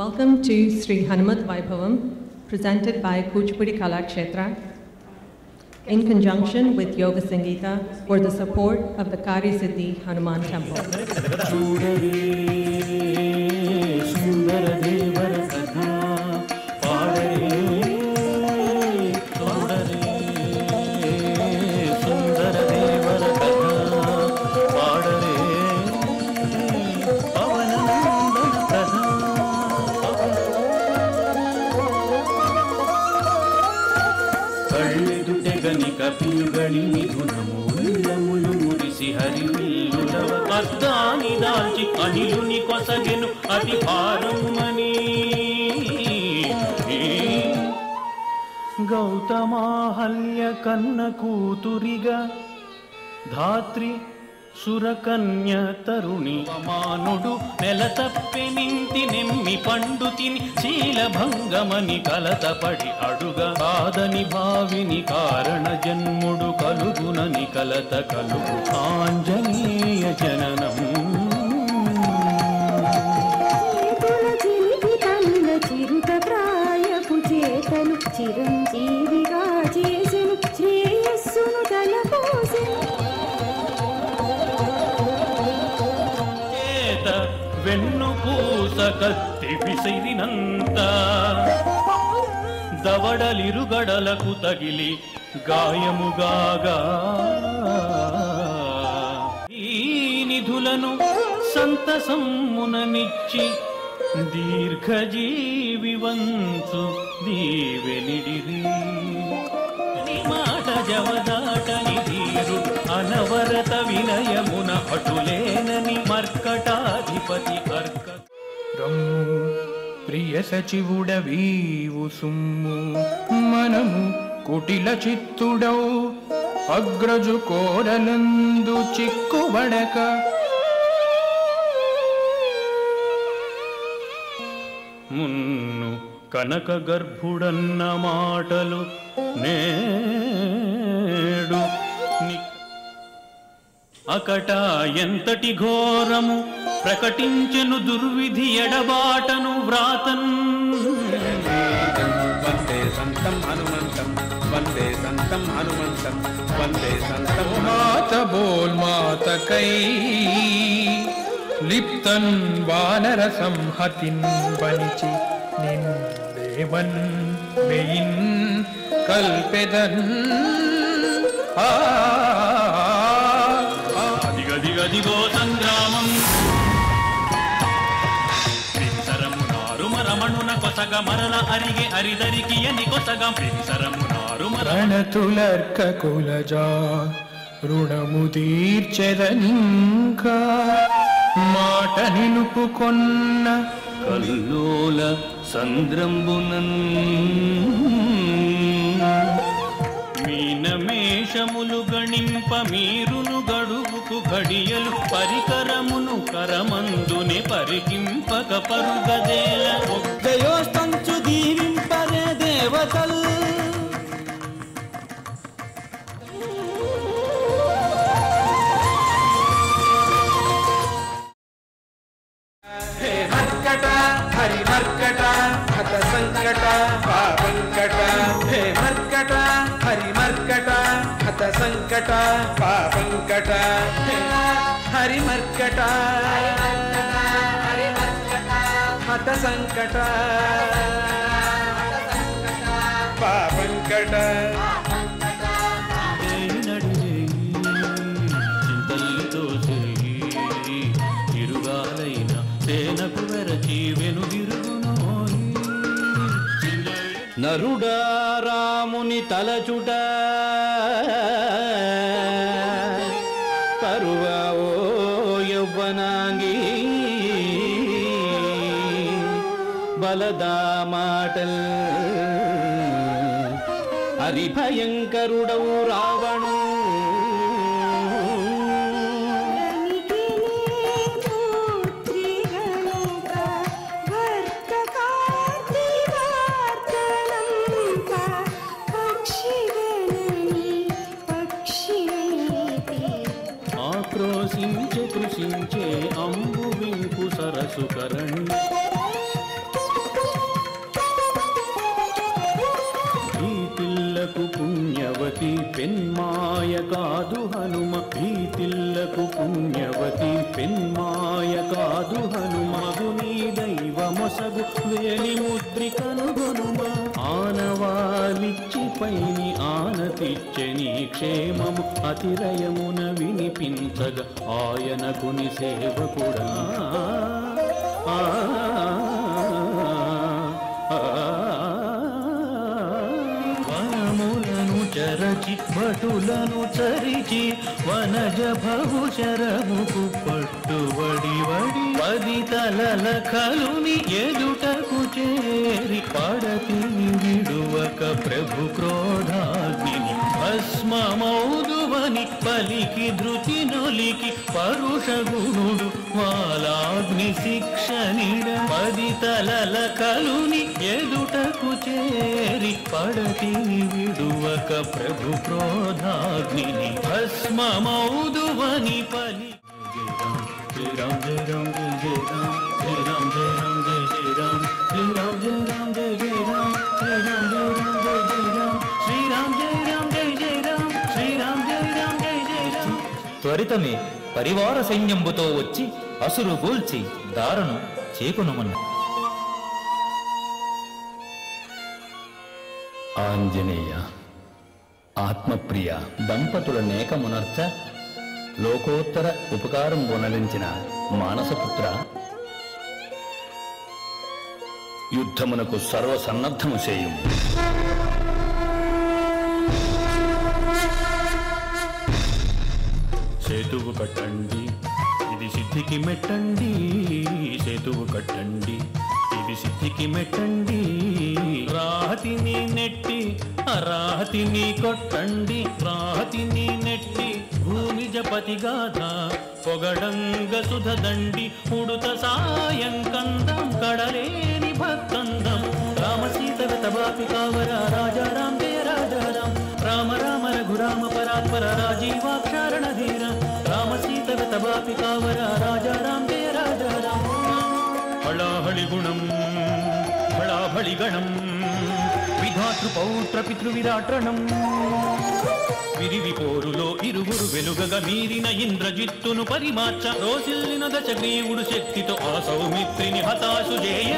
Welcome to Sri Hanumat Vaibhavam, presented by Kuchipudi Kalakshetra, in conjunction with Yoga Sangita for the support of the Kari Siddhi Hanuman Temple. చూడరే సుందర దేవర కథ పాడరే చూడరే సుందర దేవర కథ పాడరే పవనందన కథ కళ్ళెదుటెగని కపియుగళి మిథునము ఉల్లములు మురిసి హరివిల్లులవ కర్తాని దాల్చి అనిలుని కొసగెను అతి భారముమని గౌతమాహల్య కన్న కూతురిగా ధాత్రి సురకన్య తరుణి మానుడు నెల తప్పెనింటి నెమ్మి పండు తిని శీలభంగమని కలతపడి అడుగ కాదని భావిని కారణ జన్ముడు కలుగునని కలత కలుగు ఆంజనేయ జననం చేతుల జీవితంల చిరుత ప్రాయపు చేతలు చిరంజీవిగా చేసెను శ్రేయస్సును తలపోసెను చేత వెన్ను పూస కత్తి విసిరినంత దవడలిరుగడలకు తగిలి గాయముగాగా ఈ నిధులను సంతసమ్ముననిచ్చి దీర్ఘజీవి వంచు దీవెనిడిరి నీ మాట జవదాటని తీరు అనవరత వినయమున అటులేనని మర్కటాధిపతి అర్క రమ్ము ప్రియ సచివుడవీవు సుమ్ము మనము కుటిల చిత్తుడౌ అగ్రజు కోరలందు చిక్కుబడక మున్ను కనక గర్భుడన్న మాటలు నేడు ని- అకట ఎంతటి ఘోరము ప్రకటించెను దుర్విధి ఎడబాటను వ్రాతన్ వందే సంతం హనుమంతం వందే సంతం హనుమంతం వందే సంతం మాత బోల్ మాతకై లిప్తన్ వానర సంహతిన్ బలిచి నిన్నేవన్ మెయిన్ కల్పెదన్ ఆ ఆ అదిగదిగదిగో సంగ్రామం ప్రింసరము నారుమ రమణున కొసగ మరల అరిగే అరిదరికి అని కొసగ ప్రింసరము నారుమ రమణ రణతులర్క కులజా రుణము తీర్చెదనింకా మాట నిలుపుకొన్న కల్లోల సంద్రంబునన్ మీనమేషములు గణింప మీరును గడువుకు ఘడియలు పరికరమును కరమందుని పరికింపక పరుగదేల జయోస్తంచు దీవింపరే దేవతల్ హే మర్కట హరి మర్కట హత సంకట పాపంకట హే మర్కట హరి మర్కట హత సంకట పాపంకట హే హరి మర్కట హత సంకట పాపంకట చింతల్లితో చేయి తిరుగాలైన సేనకు వెరచి వెనుదిరుగునోయి నరుడా రాముని తలచుట పరువావో యవ్వనాంగి బలదా మాటల్ హరిభయంకరుడవు రావణు ఆక్రోశించే కృషించే అంబు వింకు సరసు కరణి భీతిల్లకు పుణ్యవతి పెన్మాయ కాదు హనుమ భీతిల్లకు పుణ్యవతి పెన్మాయ కాదు హనుమగుని దైవమొసగు వేలి ముద్రికను గొనుమ ఆనవాలిచ్చి పైని ఆనతిచ్చే నీ క్షేమము అతిరయమున వినిపించగ ఆయనకుని సేవకుడా ఆ, ఆ, వనములను చరచి భటులను చరిచి వనజ భవు శరముకు పట్టుబడి వడి పది తలల కలుని ఎదుటకు చేరి పడతిని విడువక ప్రభు క్రోధాగ్ని భస్మమౌదువని పలికి ధృతి నొలికి పరుష గుణుడు వాలాగ్ని శిక్షనిడ పది తలల కలుని ఎదుటకు చేరి పడతిని విడువక ప్రభు క్రోధాగ్ని భస్మమౌదువని పలి జయ రామ్ జయ రామ్ జయ రామ్ జయ రామ్ జయ రామ్ జయ జయ రామ్ జయ రామ్ జయ రామ్ జయ జయ రామ్ జయ రామ్ జయ రామ్ జయ జయ రామ్ శ్రీరామ్ జయ రామ్ జయ జయ రామ్ శ్రీరామ్ జయ రామ్ జయ జయ రామ్ త్వరితమే పరివార సైన్యంబుతో వచ్చి అసురు గూల్చి దారను చేకునమన్న ఆంజనేయ ఆత్మప్రియ దంపతుల నేకమునర్చ లోకోత్తర ఉపకారం గుణలించిన మానసపుత్ర యుద్ధమునకు సర్వసన్నద్ధము చేయుము సేతువు కట్టండి ఇది సిద్ధికి మెట్టండి సేతువు కట్టండి ఇది సిద్ధికి మెట్టండి రాతిని నెట్టి రాతిని కొట్టండి రాతిని నెట్టి భూమి జపతి గాథ పొగడంగ సుధదండి ఉడుత సాయం కందం కడలేని భక్తందం రామ సీత గతబాపి కావర రాజా రాం జయ రాజా రాం రామ రామ రఘురామ పరాత్పర రాజీవాక్షారణ ధీర రామ సీత గతబాపి కావర రాజా రాం జయ రాజా రాం హళాహళి గుణం హళాహళి గణం విధాతృ పౌత్ర పితృవిరాట్రణం విరివి పోరులో ఇరువురు వెలుగగా మీరిన ఇంద్రజిత్తును పరిమార్చ రోసిల్లిన దశగ్రీవుడు శక్తితో ఆ సౌమిత్రిని హతాశు చేయ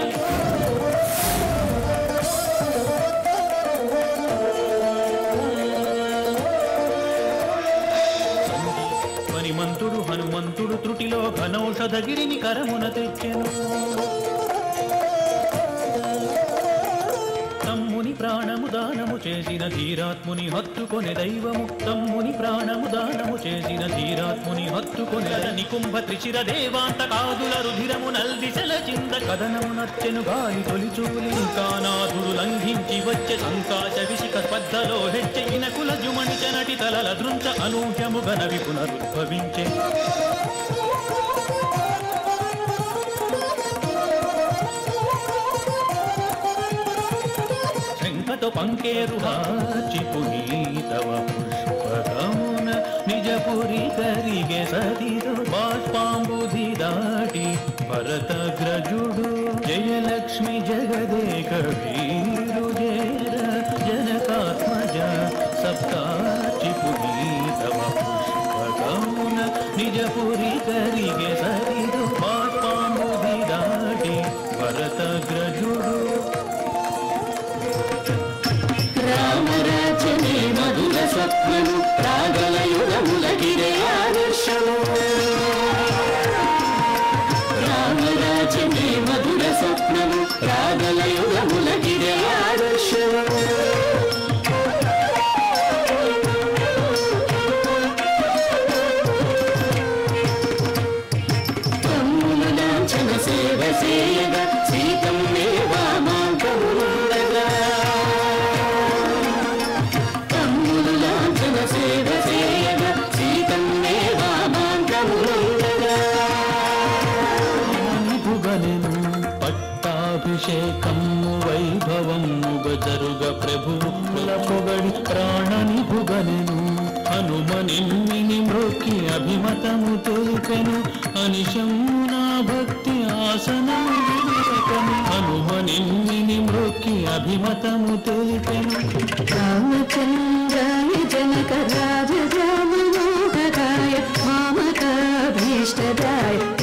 మణిమంతుడు హనుమంతుడు త్రుటిలో ఘనౌషధగిరిని కరమున తెచ్చెను తమ్ముని ప్రాణము దానము చేసిన ధీరాత్ముని హత్తుకొనే దైవము తమ్ముని ప్రాణము దానము చేసిన ధీరాత్ముని హత్తుకొనే నికుంభ త్రిశిర దేవాంత కాదుల రుధిరము నల్దిశల చింద కథనము నచ్చెను గాలి తొలిచూలి కానాథుడు లంఘించి వచ్చే సంకాశ విశిఖ స్పర్ధలో హెచ్చయిన కుల జుమణిచ నటి తలల దృంచ అనూహ్యము గనవి పునరుద్భవించే శంఖతో పంకేరు హాచి పునీతవ పుష్పకమున నిజపురి కరిగే సతితో బాష్పాంబుధి దాటి భరతగ్రజుడు జయలక్ష్మి జగదేక వీరు జయర జనకాత్మజ సప్తాచి పునీతవ పుష్పకమున నిజపురి కరిగే సతితో బాష్పాంబుధి దాటి భరతగ్రజుడు రామరాజనే మధుర స్వప్నము రాగలయుగములగిరే ఆదర్శము రామరాజనే మధుర స్వప్నము రాగలయుగములగిరే ఆదర్శము తమ్ములు లాంఛన సేవ చేయగా సీతమ్మే వామాంకముండగా తమ్ములు లాంఛన సేవ చేయగా సీతమ్మే వామాంకముండగా భుగనెను పట్టాభిషేకము వైభవముగ జరుగ ప్రభువుల పొగడి ప్రాణని భుగనెను హనుమనిమ్మిని మ్రొక్కి అభిమతము తెలిపెను అనిశము నా భక్తి ఆసనము వివేకను హనుమనిమ్మిని మ్రొక్కి అభిమతము తెలిపెను రామచంద్రాయ జనక రాజ రామమోహకాయ మామకాభీష్టదాయ